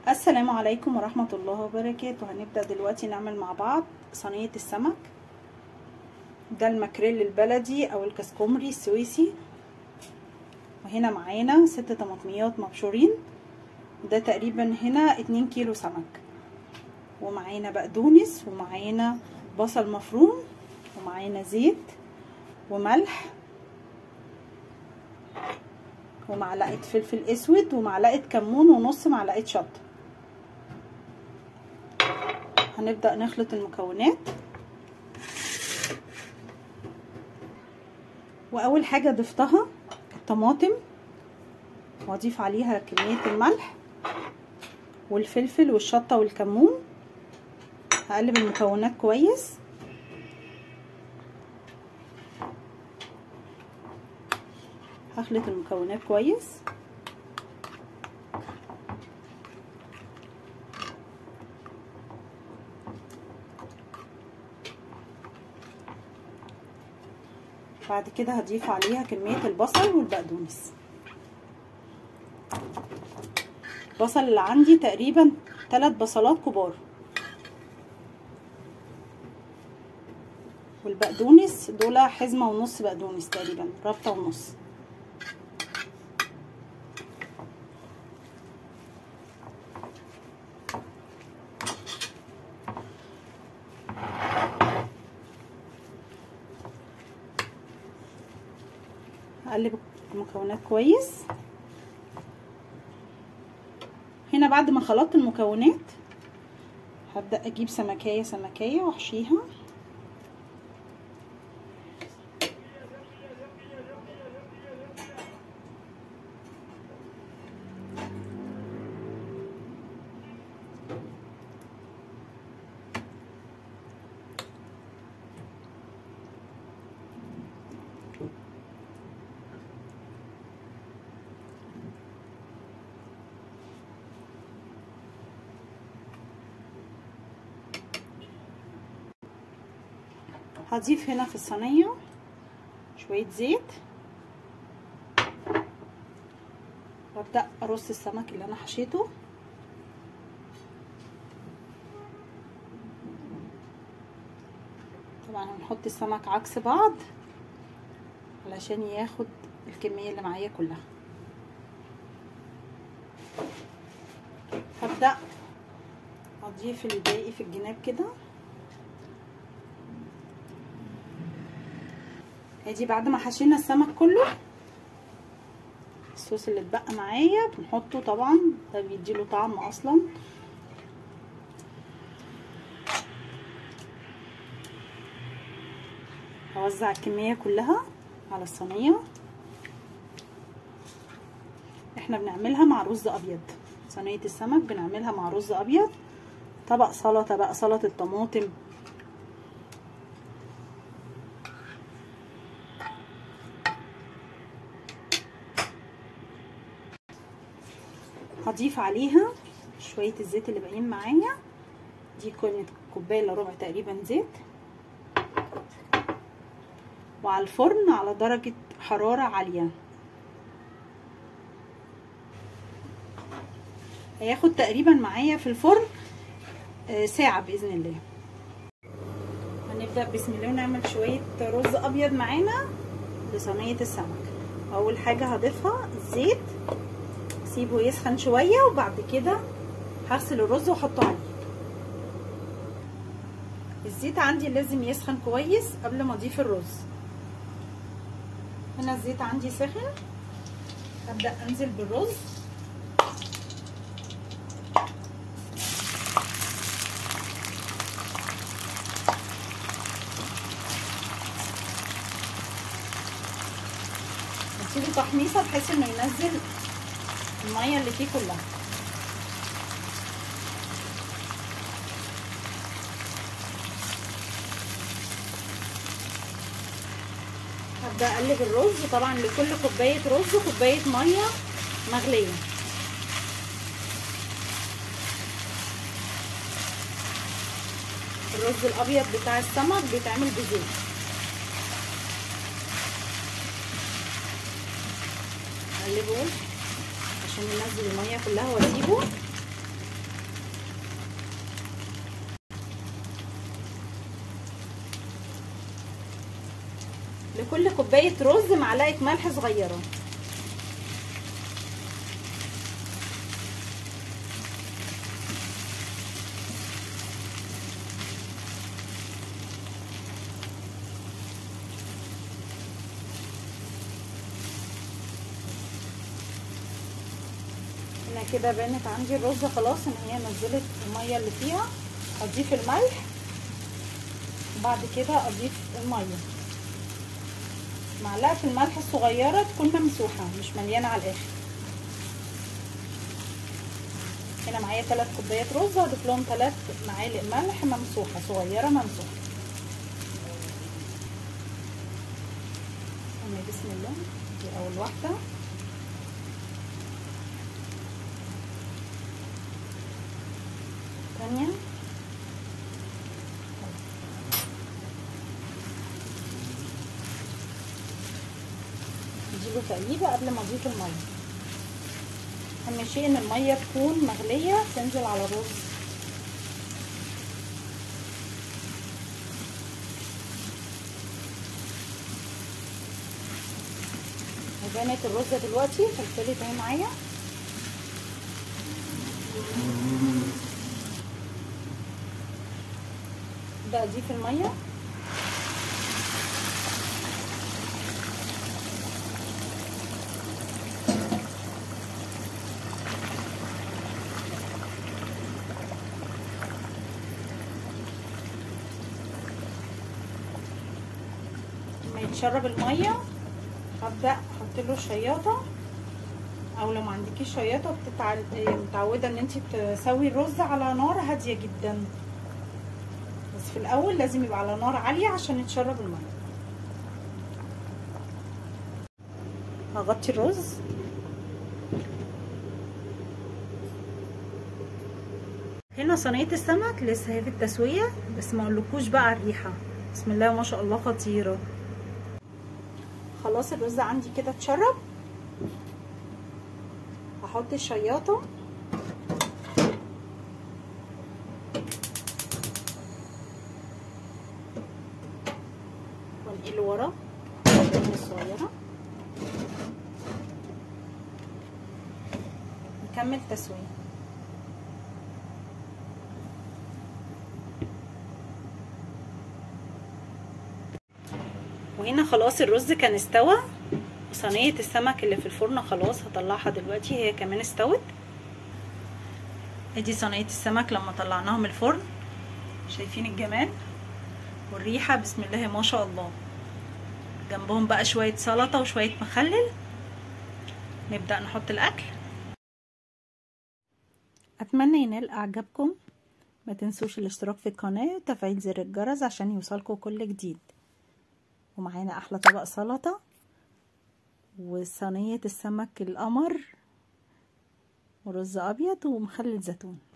السلام عليكم ورحمة الله وبركاته هنبدأ دلوقتي نعمل مع بعض صينية السمك ده الماكريل البلدي او الكسكومري السويسي وهنا معانا ست طماطميات مبشورين ده تقريبا هنا اتنين كيلو سمك ومعانا بقدونس ومعانا بصل مفروم ومعانا زيت وملح ومعلقة فلفل اسود ومعلقة كمون ونص معلقة شطة هنبدأ نخلط المكونات واول حاجة ضفتها الطماطم واضيف عليها كمية الملح والفلفل والشطة والكمون هقلب المكونات كويس هخلط المكونات كويس بعد كده هضيف عليها كمية البصل والبقدونس البصل اللي عندي تقريبا ثلاث بصلات كبار والبقدونس دول حزمة ونص بقدونس تقريبا ربطة ونص هقلب المكونات كويس هنا بعد ما خلطت المكونات هبدأ اجيب سمكية سمكية واحشيها هضيف هنا في الصينية شوية زيت وابدأ ارص السمك اللي انا حشيته طبعا هنحط السمك عكس بعض علشان ياخد الكمية اللي معايا كلها هبدأ اضيف الباقي في الجناب كده ادي بعد ما حشينا السمك كله الصوص اللي اتبقى معايا بنحطه طبعا ده بيديله طعم اصلا هوزع الكميه كلها على الصينيه احنا بنعملها مع رز ابيض صينيه السمك بنعملها مع رز ابيض طبق سلطه بقى سلطه طماطم هضيف عليها شوية الزيت اللي باقيين معايا دي كانت كوباية الا ربع تقريبا زيت وعلى الفرن على درجة حرارة عالية هياخد تقريبا معايا في الفرن ساعة بإذن الله هنبدأ بسم الله ونعمل شوية رز أبيض معانا لصينية السمك أول حاجة هضيفها الزيت سيبه يسخن شويه وبعد كده هغسل الرز واحطه عليه الزيت عندي لازم يسخن كويس قبل ما اضيف الرز هنا الزيت عندي سخن هبدا انزل بالرز هسيبه تحميصه بحيث انه ينزل الميه اللي فيه كلها هبدا اقلب الرز طبعا لكل كوبايه رز كوبايه ميه مغليه الرز الابيض بتاع السمك بيتعمل بزيت اقلبه عشان ينزل الميه كلها واسيبه لكل كوبايه رز معلقه ملح صغيره هنا كده بانت عندي الرز خلاص ان هي نزلت الميه اللي فيها اضيف الملح وبعد كده اضيف الميه معلقه الملح الصغيره تكون ممسوحه مش مليانه على الاخر هنا معايا 3 كوبايات رز هضيف لهم 3 معالق ملح ممسوحه صغيره ممسوحه بسم الله دي اول واحده ثانية اديله تقليبة قبل ما اضيف المية اهم شيء ان المية تكون مغلية تنزل على الرز وبانت الرز دلوقتي فلفلت اهي معايا ابدا اضيف الميه لما يتشرب الميه هبدا احط له الشياطه او لو ما عندكيش شياطه بتتع... متعوده ان انت تسوي الرز على نار هاديه جدا بس في الاول لازم يبقى على نار عاليه عشان يتشرب الميه هغطي الرز هنا صينيه السمك لسه هي في التسويه بس ما اقولكوش بقى الريحه بسم الله ما شاء الله خطيره خلاص الرز عندي كده اتشرب هحط الشياطه وانقله ورا الصغيره نكمل تسويه وهنا خلاص الرز كان استوى صينيه السمك اللي في الفرن خلاص هطلعها دلوقتي هي كمان استوت ادي صينيه السمك لما طلعناها من الفرن شايفين الجمال والريحه بسم الله ما شاء الله جنبهم بقى شويه سلطه وشويه مخلل نبدا نحط الاكل اتمنى ينال اعجابكم ما تنسوش الاشتراك في القناه وتفعيل زر الجرس عشان يوصلكم كل جديد ومعانا احلى طبق سلطه وصينيه السمك القمر ورز ابيض ومخلل زيتون